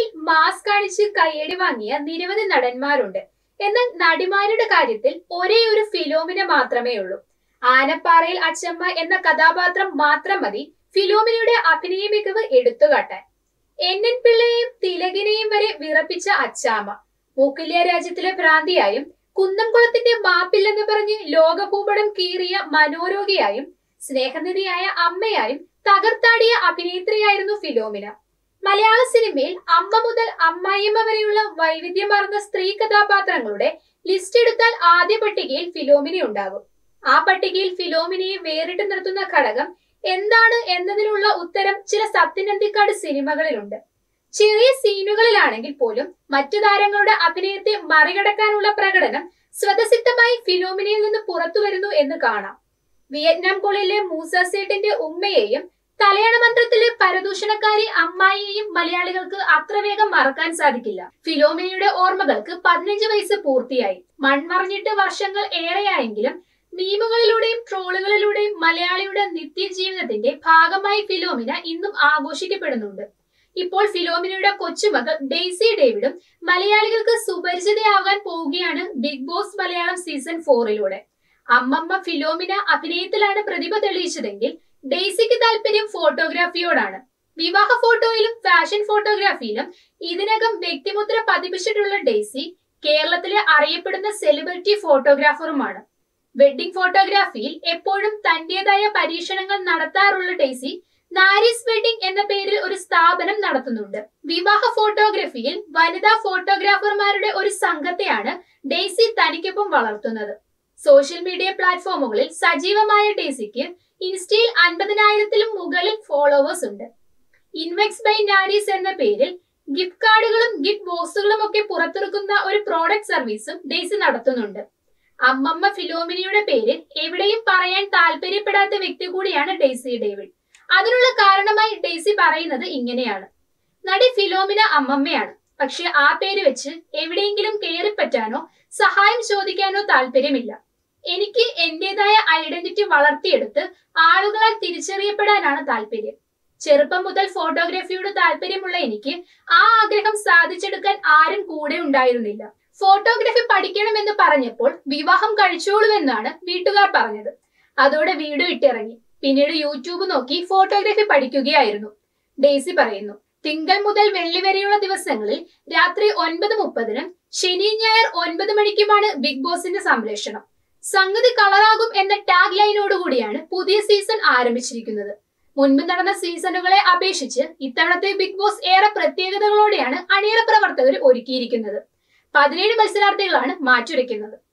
സിനിമയിൽ മാസ് കാണിച്ച് കയ്യടി വാങ്ങിയ നിരവധി നടന്മാരുണ്ട് എന്നാൽ നടിമാരുടെ കാര്യത്തിൽ ഒരേ ഒരു ഫിലോമിന മാത്രമേ ഉള്ളൂ ആനപ്പാറയിൽ അച്ചമ്മ എന്ന കഥാപാത്രം മാത്രം മതി ഫിലോമിനയുടെ അഭിനയ മികവ് എടുത്തുകാട്ടാൻ എൻ എൻ പിള്ളയെയും തിലകിനെയും വരെ വിറപ്പിച്ച അച്ചാമ്മ മൂക്കില്യ രാജ്യത്തിലെ ഭ്രാന്തിയായും കുന്നംകുളത്തിന്റെ മാപ്പില്ലെന്ന് പറഞ്ഞ് ലോകഭൂപടം കീറിയ മനോരോഗിയായും സ്നേഹനിധിയായ അമ്മയായും തകർത്താടിയ അഭിനേത്രിയായിരുന്നു ഫിലോമിന മലയാള സിനിമയിൽ അമ്മ മുതൽ അമ്മായിയമ്മ വരെയുള്ള വൈവിധ്യമാർന്ന സ്ത്രീ കഥാപാത്രങ്ങളുടെ ലിസ്റ്റ് എടുത്താൽ ആദ്യ പട്ടികയിൽ ഫിലോമിന ഉണ്ടാകും ആ പട്ടികയിൽ ഫിലോമിനയെ വേറിട്ട് നിർത്തുന്ന ഘടകം എന്താണ് എന്നതിനുള്ള ഉത്തരം ചില സത്യനന്ദിക്കാട് സിനിമകളിലുണ്ട് ചെറിയ സീനുകളിലാണെങ്കിൽ പോലും മറ്റു താരങ്ങളുടെ അഭിനയത്തെ മറികടക്കാനുള്ള പ്രകടനം സ്വതസിദ്ധമായി ഫിലോമിനയിൽ നിന്ന് പുറത്തു വരുന്നു എന്ന് കാണാം വിയറ്റ്നാം കോളിലെ മൂസസേട്ടിന്റെ ഉമ്മയെയും തലയണ മന്ത്രത്തിലെ പരദൂഷണക്കാരി അമ്മായിയെയും മലയാളികൾക്ക് അത്ര വേഗം മറക്കാൻ സാധിക്കില്ല ഫിലോമിനയുടെ ഓർമ്മകൾക്ക് പതിനഞ്ച് വയസ്സ് പൂർത്തിയായി മൺമറഞ്ഞിട്ട് വർഷങ്ങൾ ഏറെയായെങ്കിലും മീമുകളിലൂടെയും ട്രോളുകളിലൂടെയും മലയാളിയുടെ നിത്യജീവിതത്തിന്റെ ഭാഗമായി ഫിലോമിന ഇന്നും ആഘോഷിക്കപ്പെടുന്നുണ്ട് ഇപ്പോൾ ഫിലോമിനയുടെ കൊച്ചുമകൾ ഡെയ്സി ഡേവിഡും മലയാളികൾക്ക് സുപരിചിതയാകാൻ പോവുകയാണ് ബിഗ് ബോസ് മലയാളം സീസൺ ഫോറിലൂടെ അമ്മമ്മ ഫിലോമിന അഭിനയത്തിലാണ് പ്രതിഭ തെളിയിച്ചതെങ്കിൽ ഡെയ്സിക്ക് താല്പര്യം ഫോട്ടോഗ്രാഫിയോടാണ് വിവാഹ ഫോട്ടോയിലും ഫാഷൻ ഫോട്ടോഗ്രാഫിയിലും ഇതിനകം വ്യക്തിമുദ്ര പതിപ്പിച്ചിട്ടുള്ള ഡെയ്സി കേരളത്തിലെ അറിയപ്പെടുന്ന സെലിബ്രിറ്റി ഫോട്ടോഗ്രാഫറുമാണ് വെഡിംഗ് ഫോട്ടോഗ്രാഫിയിൽ എപ്പോഴും തന്റേതായ പരീക്ഷണങ്ങൾ നടത്താറുള്ള ഡെയ്സി നാരീസ് വെഡിംഗ് എന്ന പേരിൽ ഒരു സ്ഥാപനം നടത്തുന്നുണ്ട് വിവാഹ ഫോട്ടോഗ്രഫിയിൽ വനിതാ ഫോട്ടോഗ്രാഫർമാരുടെ ഒരു സംഘത്തെയാണ് ഡെയ്സി തനിക്കൊപ്പം വളർത്തുന്നത് സോഷ്യൽ മീഡിയ പ്ലാറ്റ്ഫോമുകളിൽ സജീവമായ ഡെയ്സിക്ക് ഇൻസ്റ്റയിൽ അൻപതിനായിരത്തിലും മുകളിൽ ഫോളോവേഴ്സ് ഉണ്ട് ഇൻവെക്സ് ബൈ നാരീസ് എന്ന പേരിൽ ഗിഫ്റ്റ് കാർഡുകളും ഗിഫ്റ്റ് ബോക്സുകളും ഒക്കെ പുറത്തിറക്കുന്ന ഒരു പ്രോഡക്റ്റ് സർവീസും ഡെയ്സി നടത്തുന്നുണ്ട് അമ്മമ്മ ഫിലോമിനയുടെ പേരിൽ എവിടെയും പറയാൻ താല്പര്യപ്പെടാത്ത വ്യക്തി കൂടിയാണ് ഡെയ്സി ഡേവിഡ് അതിനുള്ള കാരണമായി ഡെയ്സി പറയുന്നത് ഇങ്ങനെയാണ് നടി ഫിലോമിന അമ്മമ്മയാണ് പക്ഷെ ആ പേര് വെച്ച് എവിടെയെങ്കിലും കയറിപ്പറ്റാനോ സഹായം ചോദിക്കാനോ താല്പര്യമില്ല എനിക്ക് എന്റേതായ ഐഡന്റിറ്റി വളർത്തിയെടുത്ത് ആളുകളാൽ തിരിച്ചറിയപ്പെടാനാണ് താല്പര്യം ചെറുപ്പം മുതൽ ഫോട്ടോഗ്രാഫിയോട് താല്പര്യമുള്ള എനിക്ക് ആ ആഗ്രഹം സാധിച്ചെടുക്കാൻ ആരും കൂടെ ഉണ്ടായിരുന്നില്ല ഫോട്ടോഗ്രാഫി പഠിക്കണമെന്ന് പറഞ്ഞപ്പോൾ വിവാഹം കഴിച്ചോളൂവെന്നാണ് വീട്ടുകാർ പറഞ്ഞത് അതോടെ വീട് വിട്ടിറങ്ങി പിന്നീട് യൂട്യൂബ് നോക്കി ഫോട്ടോഗ്രാഫി പഠിക്കുകയായിരുന്നു ഡെയ്സി പറയുന്നു തിങ്കൾ മുതൽ വെള്ളി വരെയുള്ള ദിവസങ്ങളിൽ രാത്രി ഒൻപത് മുപ്പതിനും ശനി ഞായർ ഒൻപത് മണിക്കുമാണ് ബിഗ് ബോസിന്റെ സംപ്രേഷണം സംഗതി കളറാകും എന്ന ടാഗ് ലൈനോടുകൂടിയാണ് പുതിയ സീസൺ ആരംഭിച്ചിരിക്കുന്നത് മുൻപ് നടന്ന സീസണുകളെ അപേക്ഷിച്ച് ഇത്തവണത്തെ ബിഗ് ബോസ് ഏറെ പ്രത്യേകതകളോടെയാണ് അണിയറ പ്രവർത്തകർ ഒരുക്കിയിരിക്കുന്നത് പതിനേഴ് മത്സരാർത്ഥികളാണ് മാറ്റുരയ്ക്കുന്നത്